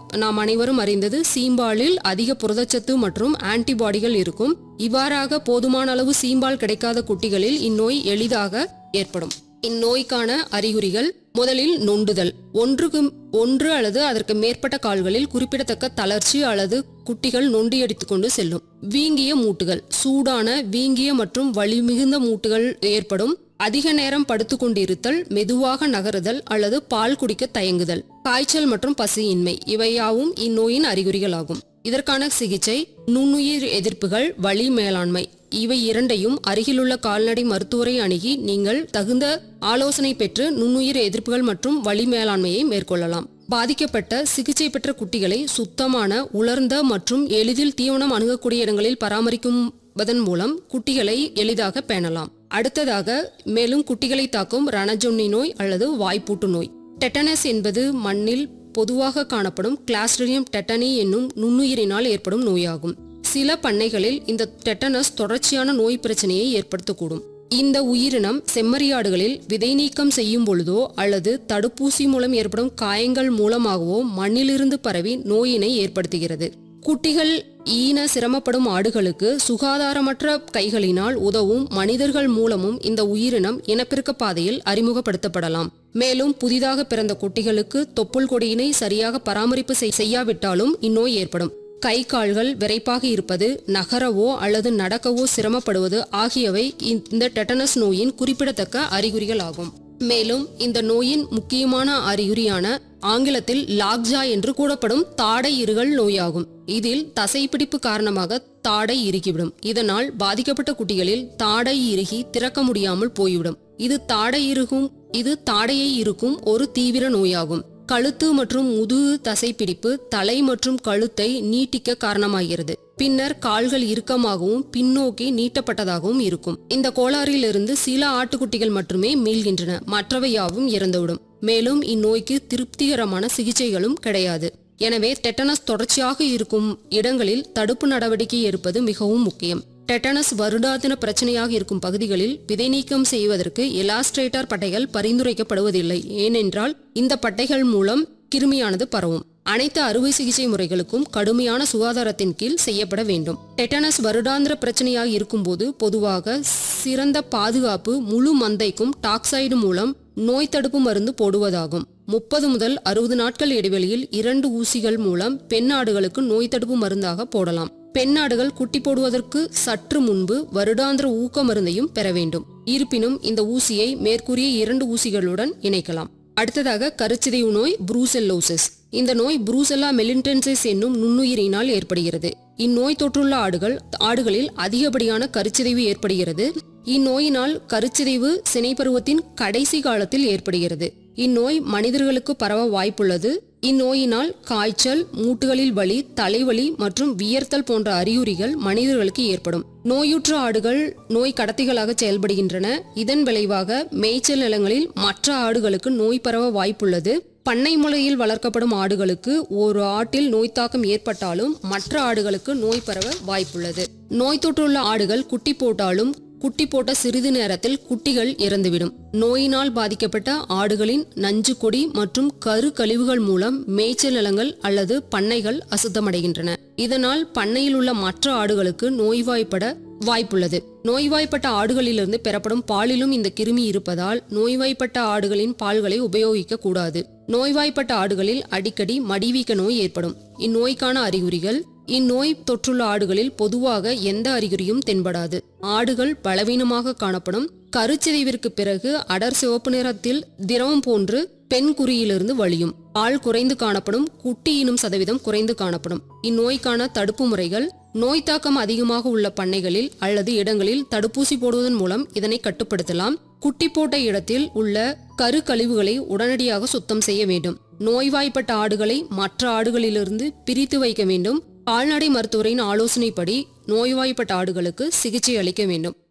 நாம் அனைவரும் அறிந்தது சீம்பாலில் அதிக புரதச்சத்து மற்றும் ஆன்டிபாடிகள் இருக்கும் இவ்வாறாக போதுமான அளவு சீம்பால் கிடைக்காத குட்டிகளில் இந்நோய் எளிதாக ஏற்படும் இந்நோய்க்கான அறிகுறிகள் முதலில் நொண்டுதல் ஒன்றுக்கு ஒன்று அல்லது அதற்கு மேற்பட்ட கால்களில் குறிப்பிடத்தக்க தளர்ச்சி அல்லது குட்டிகள் நொண்டியடித்துக் கொண்டு செல்லும் வீங்கிய மூட்டுகள் சூடான வீங்கிய மற்றும் வலிமிகுந்த மூட்டுகள் ஏற்படும் அதிக நேரம் படுத்துக் கொண்டிருத்தல் மெதுவாக நகருதல் அல்லது பால் குடிக்க தயங்குதல் காய்ச்சல் மற்றும் பசியின்மை இவையாவும் இந்நோயின் அறிகுறிகளாகும் இதற்கான சிகிச்சை நுண்ணுயிர் எதிர்ப்புகள் வலி மேலாண்மை இவை இரண்டையும் அருகிலுள்ள கால்நடை மருத்துவரை அணுகி நீங்கள் தகுந்த ஆலோசனை பெற்று நுண்ணுயிர் எதிர்ப்புகள் மற்றும் வலி மேலாண்மையை மேற்கொள்ளலாம் பாதிக்கப்பட்ட சிகிச்சை பெற்ற குட்டிகளை சுத்தமான உலர்ந்த மற்றும் எளிதில் தீவனம் அணுகக்கூடிய இடங்களில் பராமரிக்குவதன் மூலம் குட்டிகளை எளிதாக பேணலாம் அடுத்ததாக மேலும் குட்டிகளை தாக்கும் ரணஜொன்னி நோய் அல்லது வாய்ப்பூட்டு நோய் டெட்டனஸ் என்பது மண்ணில் பொதுவாக காணப்படும் கிளாஸ்ட்ரிடியம் டெட்டனி என்னும் நுண்ணுயிரினால் ஏற்படும் நோயாகும் சில பண்ணைகளில் இந்த டெட்டனஸ் தொடர்ச்சியான நோய் பிரச்சனையை ஏற்படுத்தக்கூடும் இந்த உயிரினம் செம்மறியாடுகளில் விதை நீக்கம் செய்யும் பொழுதோ அல்லது தடுப்பூசி மூலம் ஏற்படும் காயங்கள் மூலமாகவோ மண்ணிலிருந்து பரவி நோயினை ஏற்படுத்துகிறது குட்டிகள் ஈன சிரமப்படும் ஆடுகளுக்கு சுகாதாரமற்ற கைகளினால் உதவும் மனிதர்கள் மூலமும் இந்த உயிரினம் இனப்பெருக்க பாதையில் அறிமுகப்படுத்தப்படலாம் மேலும் புதிதாக பிறந்த குட்டிகளுக்கு தொப்புள் கொடியினை சரியாக பராமரிப்பு செய்- செய்யாவிட்டாலும் இந்நோய் ஏற்படும் கை கால்கள் விரைப்பாக இருப்பது நகரவோ அல்லது நடக்கவோ சிரமப்படுவது ஆகியவை இந்த டெட்டனஸ் நோயின் குறிப்பிடத்தக்க அறிகுறிகள் ஆகும் மேலும் இந்த நோயின் முக்கியமான அறிகுறியான ஆங்கிலத்தில் லாக்ஜா என்று கூறப்படும் தாடை இருகல் நோயாகும் இதில் தசைப்பிடிப்பு காரணமாக தாடை இறுகிவிடும் இதனால் பாதிக்கப்பட்ட குட்டிகளில் தாடை இறுகி திறக்க முடியாமல் போய்விடும் இது தாடை இறுகும் இது தாடையை இருக்கும் ஒரு தீவிர நோயாகும் கழுத்து மற்றும் முதுகு தசைப்பிடிப்பு தலை மற்றும் கழுத்தை நீட்டிக்க காரணமாகிறது பின்னர் கால்கள் இறுக்கமாகவும் பின்னோக்கி நீட்டப்பட்டதாகவும் இருக்கும் இந்த கோளாறிலிருந்து சில ஆட்டுக்குட்டிகள் மட்டுமே மீள்கின்றன மற்றவை யாவும் இறந்துவிடும் மேலும் இந்நோய்க்கு திருப்திகரமான சிகிச்சைகளும் கிடையாது எனவே டெட்டனஸ் தொடர்ச்சியாக இருக்கும் இடங்களில் தடுப்பு நடவடிக்கை எடுப்பது மிகவும் முக்கியம் டெட்டனஸ் வருடாந்திர பிரச்சனையாக இருக்கும் பகுதிகளில் விதை நீக்கம் செய்வதற்கு எலாஸ்ட்ரேட்டர் பட்டைகள் பரிந்துரைக்கப்படுவதில்லை ஏனென்றால் இந்த பட்டைகள் மூலம் கிருமியானது பரவும் அனைத்து அறுவை சிகிச்சை முறைகளுக்கும் கடுமையான சுகாதாரத்தின் கீழ் செய்யப்பட வேண்டும் டெட்டனஸ் வருடாந்திர பிரச்சனையாக இருக்கும்போது பொதுவாக சிறந்த பாதுகாப்பு முழு மந்தைக்கும் டாக்சைடு மூலம் நோய் தடுப்பு மருந்து போடுவதாகும் முப்பது முதல் அறுபது நாட்கள் இடைவெளியில் இரண்டு ஊசிகள் மூலம் பெண் ஆடுகளுக்கு நோய் தடுப்பு மருந்தாக போடலாம் பெண் ஆடுகள் குட்டி போடுவதற்கு சற்று முன்பு வருடாந்திர ஊக்க மருந்தையும் பெற வேண்டும் இருப்பினும் இந்த ஊசியை மேற்கூறிய இரண்டு ஊசிகளுடன் இணைக்கலாம் அடுத்ததாக கருச்சிதைவு நோய் புரூசெல்லோசிஸ் இந்த நோய் புரூசெல்லா மெலின்டென்சிஸ் என்னும் நுண்ணுயிரினால் ஏற்படுகிறது இந்நோய் தொற்றுள்ள ஆடுகள் ஆடுகளில் அதிகப்படியான கருச்சிதைவு ஏற்படுகிறது இந்நோயினால் கருச்சிதைவு சினைப்பருவத்தின் கடைசி காலத்தில் ஏற்படுகிறது இந்நோய் மனிதர்களுக்கு பரவ வாய்ப்புள்ளது இந்நோயினால் காய்ச்சல் மூட்டுகளில் வலி தலைவலி மற்றும் வியர்த்தல் போன்ற அறிகுறிகள் மனிதர்களுக்கு ஏற்படும் நோயுற்ற ஆடுகள் நோய் கடத்திகளாக செயல்படுகின்றன இதன் விளைவாக மேய்ச்சல் நிலங்களில் மற்ற ஆடுகளுக்கு நோய் பரவ வாய்ப்புள்ளது பண்ணை முறையில் வளர்க்கப்படும் ஆடுகளுக்கு ஒரு ஆட்டில் நோய் தாக்கம் ஏற்பட்டாலும் மற்ற ஆடுகளுக்கு நோய் பரவ வாய்ப்புள்ளது நோய் தொற்றுள்ள ஆடுகள் குட்டி போட்டாலும் குட்டி போட்ட சிறிது நேரத்தில் குட்டிகள் இறந்துவிடும் நோயினால் பாதிக்கப்பட்ட ஆடுகளின் நஞ்சு கொடி மற்றும் கரு கழிவுகள் மூலம் மேய்ச்சல் நிலங்கள் அல்லது பண்ணைகள் அசுத்தமடைகின்றன இதனால் பண்ணையில் உள்ள மற்ற ஆடுகளுக்கு நோய்வாய்ப்பட வாய்ப்புள்ளது நோய்வாய்ப்பட்ட ஆடுகளிலிருந்து பெறப்படும் பாலிலும் இந்த கிருமி இருப்பதால் நோய்வாய்ப்பட்ட ஆடுகளின் பால்களை உபயோகிக்க கூடாது நோய்வாய்ப்பட்ட ஆடுகளில் அடிக்கடி மடிவீக்க நோய் ஏற்படும் இந்நோய்க்கான அறிகுறிகள் இந்நோய் தொற்றுள்ள ஆடுகளில் பொதுவாக எந்த அறிகுறியும் தென்படாது ஆடுகள் பலவீனமாக காணப்படும் கருச்சிதைவிற்கு பிறகு அடர் சிவப்பு நிறத்தில் திரவம் போன்று பெண் குறியிலிருந்து வழியும் பால் குறைந்து காணப்படும் குட்டி ஈனும் சதவீதம் குறைந்து காணப்படும் இந்நோய்க்கான தடுப்பு முறைகள் நோய் தாக்கம் அதிகமாக உள்ள பண்ணைகளில் அல்லது இடங்களில் தடுப்பூசி போடுவதன் மூலம் இதனை கட்டுப்படுத்தலாம் குட்டி போட்ட இடத்தில் உள்ள கரு கழிவுகளை உடனடியாக சுத்தம் செய்ய வேண்டும் நோய்வாய்ப்பட்ட ஆடுகளை மற்ற ஆடுகளிலிருந்து பிரித்து வைக்க வேண்டும் கால்நடை மருத்துவரின் ஆலோசனைப்படி நோய்வாய்ப்பட்ட ஆடுகளுக்கு சிகிச்சை அளிக்க வேண்டும்